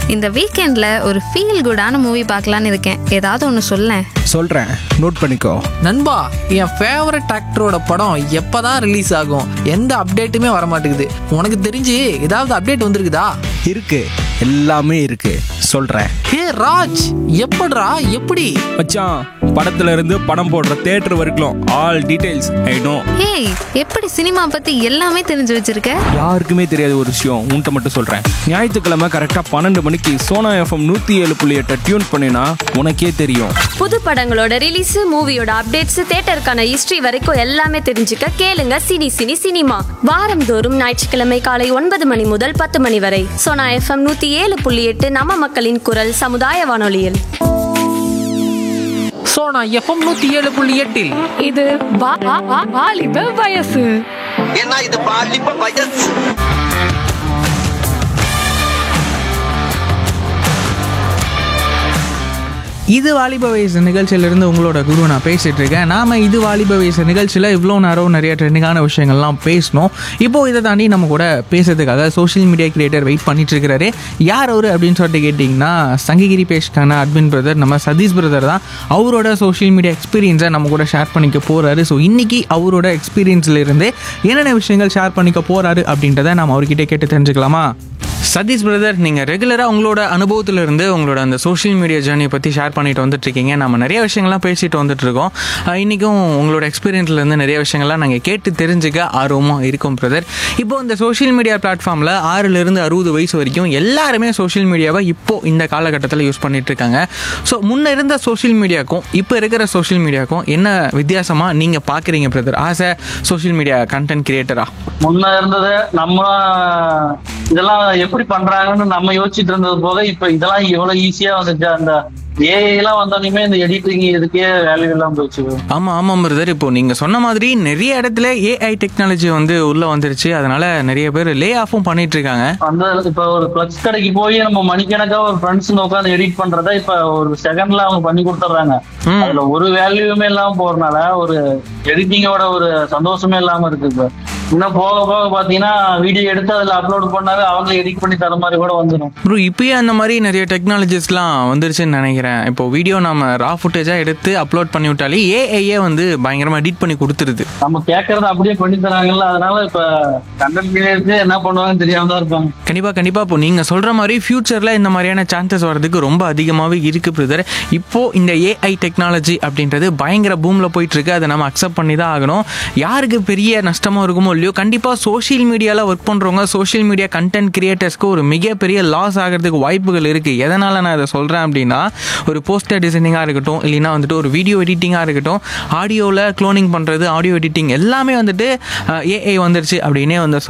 இந்த வீக்கெண்ட்ல ஒரு ஃபீல் குடான மூவி பார்க்கலான்னு இருக்கேன் ஏதாவது ஒன்று சொல்லேன் சொல்கிறேன் நோட் பண்ணிக்கோ நண்பா என் ஃபேவரட் ஆக்டரோட படம் எப்பதான் ரிலீஸ் ஆகும் எந்த அப்டேட்டுமே வர மாட்டேங்குது உனக்கு தெரிஞ்சு ஏதாவது அப்டேட் வந்திருக்குதா இருக்கு எல்லாமே இருக்கு சொல்கிறேன் ஹே ராஜ் எப்படிடா எப்படி மச்சான் படத்துல இருந்து படம் போடுற தேட்டர் வரைக்கும் ஆல் டீடைல்ஸ் ஐ நோ ஏய் எப்படி சினிமா பத்தி எல்லாமே தெரிஞ்சு வச்சிருக்க யாருக்குமே தெரியாத ஒரு விஷயம் உன்கிட்ட மட்டும் சொல்கிறேன் ஞாயிற்றுக்கிழமை கரெக்டாக பன்னெண்டு மணிக்கு சோனா எஃப்எம் நூற்றி ஏழு புள்ளி எட்டை டியூன் பண்ணினா உனக்கே தெரியும் புது படங்களோட ரிலீஸ் மூவியோட அப்டேட்ஸ் தேட்டருக்கான ஹிஸ்டரி வரைக்கும் எல்லாமே தெரிஞ்சுக்க கேளுங்க சினி சினி சினிமா வாரந்தோறும் ஞாயிற்றுக்கிழமை காலை ஒன்பது மணி முதல் பத்து மணி வரை சோனா எஃப்எம் நூத்தி ஏழு புள்ளி எட்டு நம்ம மக்களின் குரல் சமுதாய வானொலியில் ஸோ நான் எஃப்எம் நூற்றி ஏழு புள்ளி எட்டில் இது வா- வா- வா- வாலிப வயசு ஏன்னா இது பாலிப்ப வயசு இது வாலிப வயசு நிகழ்ச்சியிலிருந்து உங்களோட குரு நான் பேசிட்டு இருக்கேன் நாம இது வாலிப வயசு நிகழ்ச்சியில் இவ்வளோ நேரம் நிறைய ட்ரெண்டிங்கான விஷயங்கள்லாம் பேசணும் இப்போ இதை தாண்டி நம்ம கூட பேசுறதுக்காக சோஷியல் மீடியா கிரியேட்டர் வெயிட் பண்ணிட்டு இருக்கிறாரு யார் அவரு அப்படின்னு சொல்லிட்டு கேட்டிங்கன்னா சங்ககிரி பேஷ்கான அட்மின் பிரதர் நம்ம சதீஷ் பிரதர் தான் அவரோட சோஷியல் மீடியா எக்ஸ்பீரியன்ஸை நம்ம கூட ஷேர் பண்ணிக்க போறாரு ஸோ இன்னைக்கு அவரோட எக்ஸ்பீரியன்ஸ்ல இருந்து என்னென்ன விஷயங்கள் ஷேர் பண்ணிக்க போறாரு அப்படின்றத நம்ம அவர்கிட்ட கேட்டு தெரிஞ்சுக்கலாமா சதீஷ் பிரதர் நீங்கள் ரெகுலராக உங்களோட அனுபவத்துல இருந்து உங்களோட அந்த சோஷியல் மீடியா ஜேர்னியை பற்றி ஷேர் பண்ணிட்டு வந்துட்டு இருக்கீங்க நம்ம நிறைய விஷயங்கள்லாம் பேசிட்டு வந்துட்டு இருக்கோம் அஹ் இன்னைக்கும் உங்களோட எக்ஸ்பீரியன்ஸ்ல இருந்து நிறைய விஷயங்கள்லாம் நாங்கள் கேட்டு தெரிஞ்சுக்க ஆர்வமாக இருக்கும் பிரதர் இப்போ இந்த சோஷியல் மீடியா பிளாட்ஃபார்மில் ஆறுலேருந்து அறுபது வயசு வரைக்கும் எல்லாருமே சோஷியல் மீடியாவை இப்போ இந்த காலகட்டத்தில் யூஸ் பண்ணிட்டு இருக்காங்க ஸோ முன்ன இருந்த சோஷியல் மீடியாக்கும் இப்போ இருக்கிற சோஷியல் மீடியாக்கும் என்ன வித்தியாசமாக நீங்கள் பார்க்குறீங்க brother as a social media content கிரியேட்டரா முன்ன இருந்தது நம்ம இதெல்லாம் எப்படி பண்றாங்கன்னு நம்ம யோசிச்சுட்டு இருந்தது போக இப்ப இதெல்லாம் எவ்வளவு ஈஸியா வந்துச்சு அந்த ஏஐ எல்லாம் வந்தோடனே இந்த எடிட்டிங் இதுக்கே வேல்யூ எல்லாம் போச்சு ஆமாம் ஆமாம் பிரதர் இப்போ நீங்கள் சொன்ன மாதிரி நிறைய இடத்துல ஏஐ டெக்னாலஜி வந்து உள்ளே வந்துருச்சு அதனால நிறைய பேர் லே ஆஃபும் பண்ணிட்டு இருக்காங்க அந்த இப்ப ஒரு பிளக்ஸ் கடைக்கு போய் நம்ம மணிக்கணக்கா ஒரு ஃப்ரெண்ட்ஸ் உட்காந்து எடிட் பண்றத இப்ப ஒரு செகண்ட்ல அவங்க பண்ணி கொடுத்துட்றாங்க ம். அதுல ஒரு வேல்யூமே இல்லாம போறதுனால ஒரு எடிட்டிங்கோட ஒரு சந்தோஷமே இல்லாம இருக்கு இப்ப இன்னும் போக போக பாத்தீங்கன்னா வீடியோ எடுத்து அதுல அப்லோட் பண்ணாவே அவங்க எடிட் பண்ணி தர மாதிரி கூட வந்துடும் ப்ரோ இப்பயே அந்த மாதிரி நிறைய டெக்னாலஜிஸ்லாம் வந்துருச்சுன்னு நினைக்கிறேன் இப்போ வீடியோ நம்ம ரா ஃபுட்டேஜாக எடுத்து அப்லோட் பண்ணி விட்டாலே ஏஐயே வந்து பயங்கரமாக எடிட் பண்ணி கொடுத்துருது நம்ம கேட்கறத அப்படியே பண்ணி தராங்கல்ல அதனால இப்ப கண்டென்ட் கிரியேட்டர் என்ன பண்ணுவாங்கன்னு தெரியாம தான் இருப்பாங்க கண்டிப்பாக கண்டிப்பாக இப்போ நீங்கள் சொல்கிற மாதிரி ஃப்யூச்சரில் இந்த மாதிரியான சான்சஸ் வரதுக்கு ரொம்ப அதிகமாகவே இருக்குது பிரதர் இப்போது இந்த ஏஐ டெக்னாலஜி அப்படின்றது பயங்கர பூமில் போயிட்டு இருக்கு அதை நம்ம அக்செப்ட் பண்ணி தான் ஆகணும் யாருக்கு பெரிய நஷ்டமாக இருக்குமோ இல்லையோ கண்டிப்பாக சோஷியல் மீடியாவில் ஒர்க் பண்ணுறவங்க சோஷியல் மீடியா கண்டென்ட் கிரியேட்டர்ஸ்க்கு ஒரு மிகப்பெரிய லாஸ் ஆகிறதுக்கு வாய்ப்புகள் இருக்குது எதனால் நான் இதை சொல்கிறேன் அப்படின்னா ஒரு போஸ்டர் டிசைனிங்காக இருக்கட்டும் இல்லைன்னா வந்துட்டு ஒரு வீடியோ எடிட்டிங்காக இருக்கட்டும் ஆடியோவில் க்ளோனிங் பண்ணுறது ஆடியோ எடிட்டிங் எல்லாமே வந்துட்டு ஏஐ வந்துருச்சு அப்படின்னே வந்து